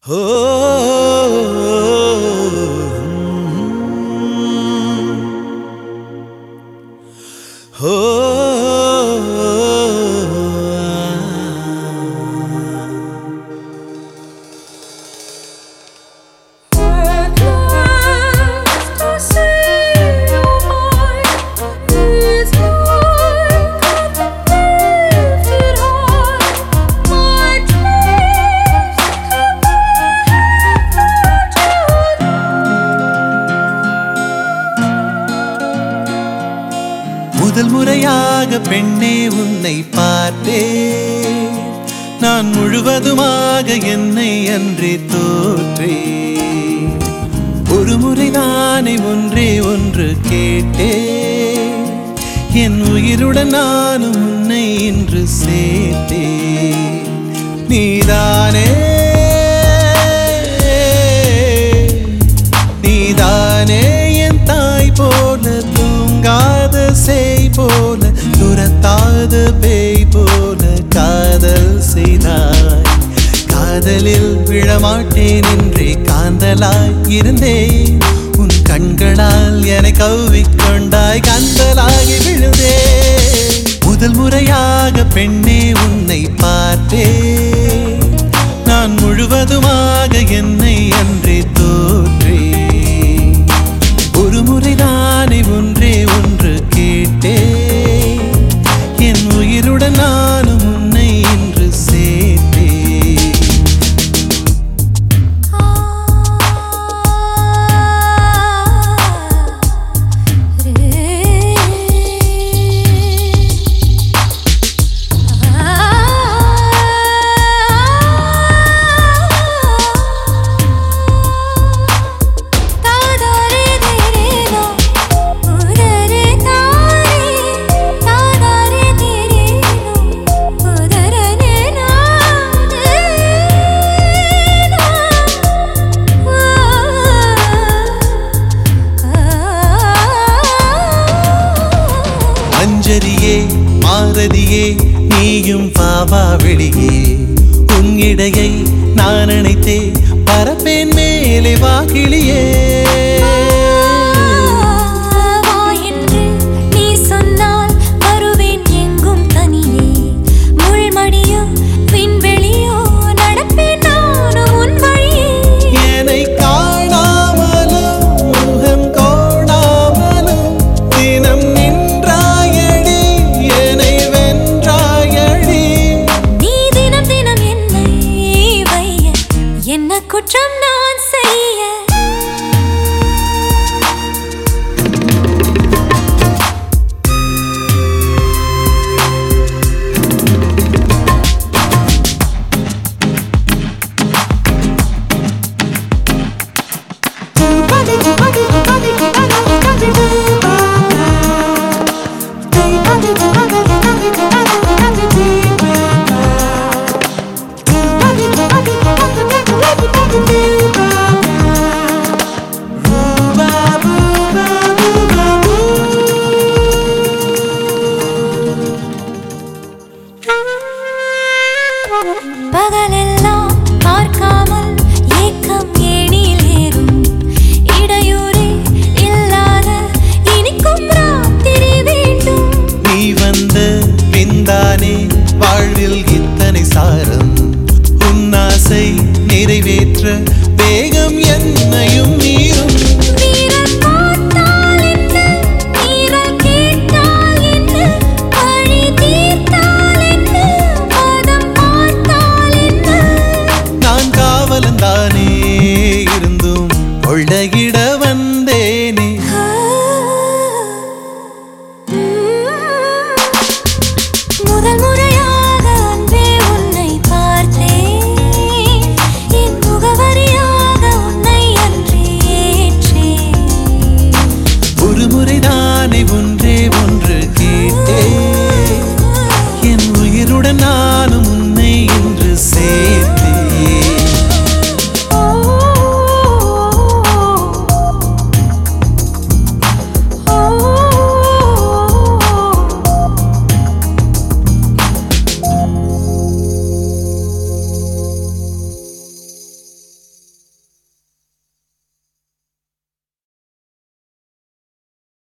ஓ ஓ முதல் முறையாக பெண்ணே உன்னை பார்த்தேன் நான் முழுவதுமாக என்னை அன்றே தோற்றேன் ஒரு முறை நானே ஒன்றே ஒன்று கேட்டேன் என் உயிருடன் நானும் உன்னை இன்று சேர்த்தேன் நீதானே நீதானே என் தாய் போல தூங்காத செய் போல துரத்தாத பேய் போல காதல் செய்தாய் காதலில் விழமாட்டேன் என்றே காந்தலாய் இருந்தேன் உன் கண்களால் என்னை கவ்விக்கொண்டாய் கந்தலாகி விழுந்தேன் முதல் முறையாக பெண்ணே உன்னை பார்த்தேன் நான் முழுவதுமாக என்னை அன்றே தோற்றேன் ஒரு முறை நானே ஒன்றே ஒன்று கேட்டேன் என் உயிருடன் நானும் உன்னை இன்று சேர்த்தேன் மஞ்சரியே மாரதியே நீயும் பாவா வெளியே உன் இடையை நான் அணைத்தே பரப்பேன் மேலே வாகிளியே என்று நீ சொன்னால் வருவேன் எங்கும் தனியே முள்மடியோ விண்வெளியோ நடப்பேன் நானும் உன் வழியே என்னை காணாமலும் முகம் கோணாமலும் தினம் நின்றாயடி என்னை வென்றாயடி நீ தினம் தினம் என்னை வைய என்ன குற்றம் நான் செய்ய பகலெல்லாம் பார்க்காமல் ஏக்கம் ஏணியில் ஏறும் இடையூறே இல்லாத இனிக்கும் ராத்திரி வேண்டும் நீ வந்த பின்தானே வாழ்வில் இத்தனை சாரம் உன் ஆசை நிறைவேற்ற வேகம் என்னையும் மீறும் வீரல் பார்த்தால் என்ன வீரல் கேட்டால் என்ன வழி தீர்த்தால் என்ன பதம் பார்த்தால் என்ன நான் காவலந்தானே இருந்தும் கொள்ளகி